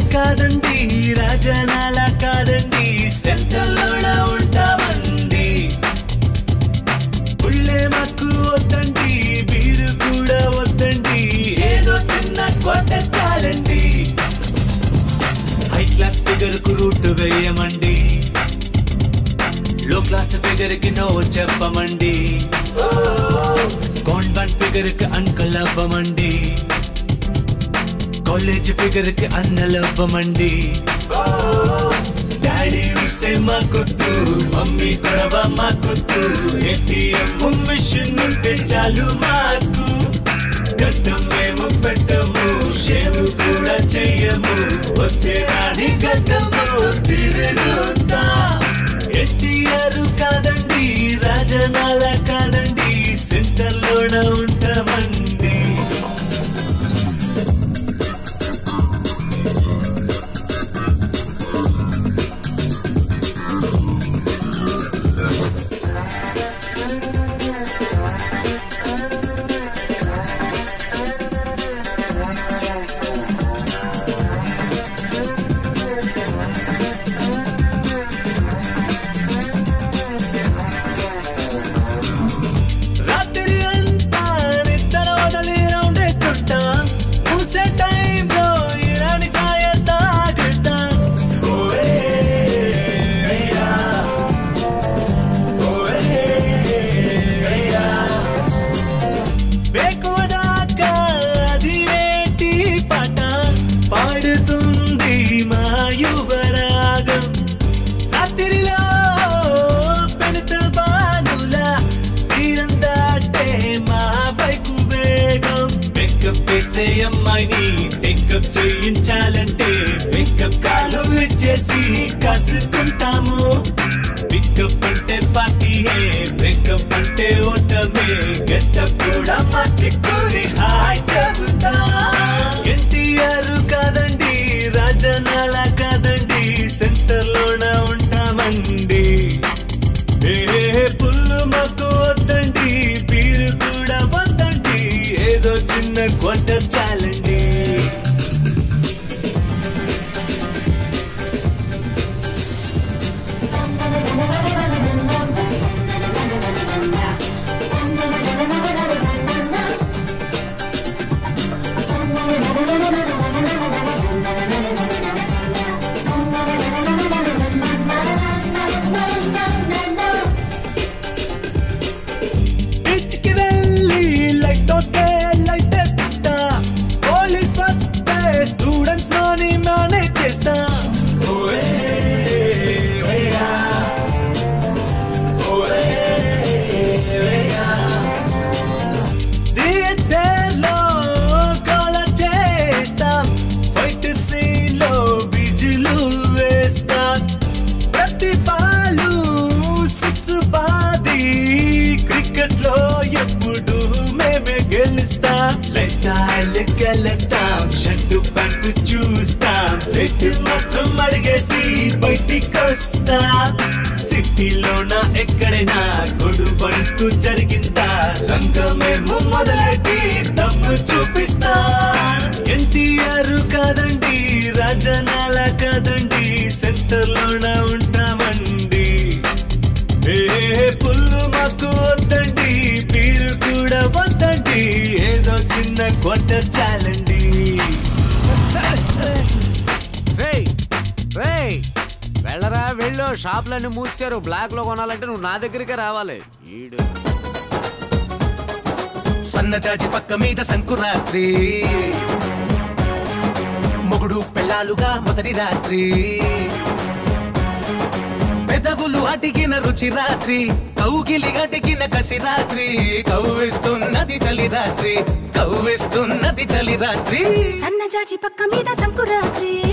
కాదండి రాజనాల కాదండి సెంటర్లోన ఉంటామండి పుల్లే మాకు వద్దండి బీరు కూడా వద్దండి ఏదో చిన్న కొట్ట చాలండి హై క్లాస్ ఫిగర్ కు రూట్ వేయమండి లో క్లాస్ ఫిగర్ కి నో చెప్పమండి కాన్వెంట్ ఫిగర్ కి అంకల్ అవ్వమండి కాలేజ్ ఫిగర్ కి అన్నలవ్వమండి డాడీ విసే మా కొద్దు మమ్మీ గొడవ మా కొద్దు ఏటీఎం మిషన్ ఉంటే చాలు మాకు గడ్డం మేము పెట్టము షేవు కూడా చెయ్యము వచ్చే రాని గడ్డము తిరుగుతా ఎన్టీఆర్ కాదండి రాజనాల కాదండి సెంటర్లోన ఉంటామండి రాత్రి అంతా నిద్ర వదలి రౌండ్ వేస్తుంటా మూసే టైంలో ఇరాని ఛాయ తాగుతా ఓయే, అయ్యా. ఓయే, అయ్యా. వేకువదాకా అది రేటి పాట పాడుతుంది మా యువరాగం రాత్రిలో పెనుత బానుల తీరం దాటే మా బైకు వేగం పికప్ వేసే అమ్మాయిని పికప్ చేయించాలంటే పికప్ కాలు ఇచ్చేసి కసుకుంటాము పికప్ అంటే పార్టీయే పికప్ అంటే ఓటమే గెటప్ కూడా మార్చుకొని హాయ్ చెబుతా ఎన్టీఆర్ కాదండి రాజనాల కాదండి సెంటర్ లోన ఉంటామండి ఏ పుల్లు మాకు వద్దండి బీరు కూడా వద్దండి ఏదో చిన్న కొట్ట చాలండి బీచ్కి వెళ్ళి లైట్ వస్తే లైట్ వేస్తుంటా పోలీస్ వస్తే స్టూడెంట్స్ మనీ మేనేజ్ చేస్తా ఓయే, ఓయ్యా. ఓయే, ఓయ్యా. థియేటర్లో గోల చేస్తాం ఫైట్ సీన్ లో విజులు వేస్తాం ప్రతి బాలు సిక్స్ బాది క్రికెట్ లో ఎప్పుడు మేమే గెలుస్తాం లైఫ్ స్టైల్ గెలుస్తాం షర్టు ప్యాంటు చూస్తాం రెడ్ మాత్రం అడిగేసి బయటికి వస్తాం సిటీలోన ఎక్కడైనా గొడువంటూ జరిగిందా రంగమేమో మొదలెట్టి దమ్ము చూపిస్తా ఎన్టీఆర్ కాదండి రాజనాల కాదండి సెంటర్ లోన ఉంటామండి ఏ పుల్లు మాకు వద్దండి బీరు కూడా వద్దండి ఏదో చిన్న కొట్ట చాలండి రేయ్ రేయ్ వెళ్ళరా వెళ్ళు షాపులన్నీ మూసారు బ్లాక్ లో కొనాలంటే నువ్వు నా దగ్గరికే రావాలి ఈడు సన్నజాజి పక్క మీద సంకురాత్రి మొగుడు పెళ్ళాలుగా మొదటి రాత్రి పెదవులు అడిగిన రుచి రాత్రి కౌగిలి అడిగిన కసి రాత్రి కవ్విస్తున్నది చలి రాత్రి కవ్విస్తున్నది చలి రాత్రి సన్నజాజి పక్క మీద సంకురాత్రి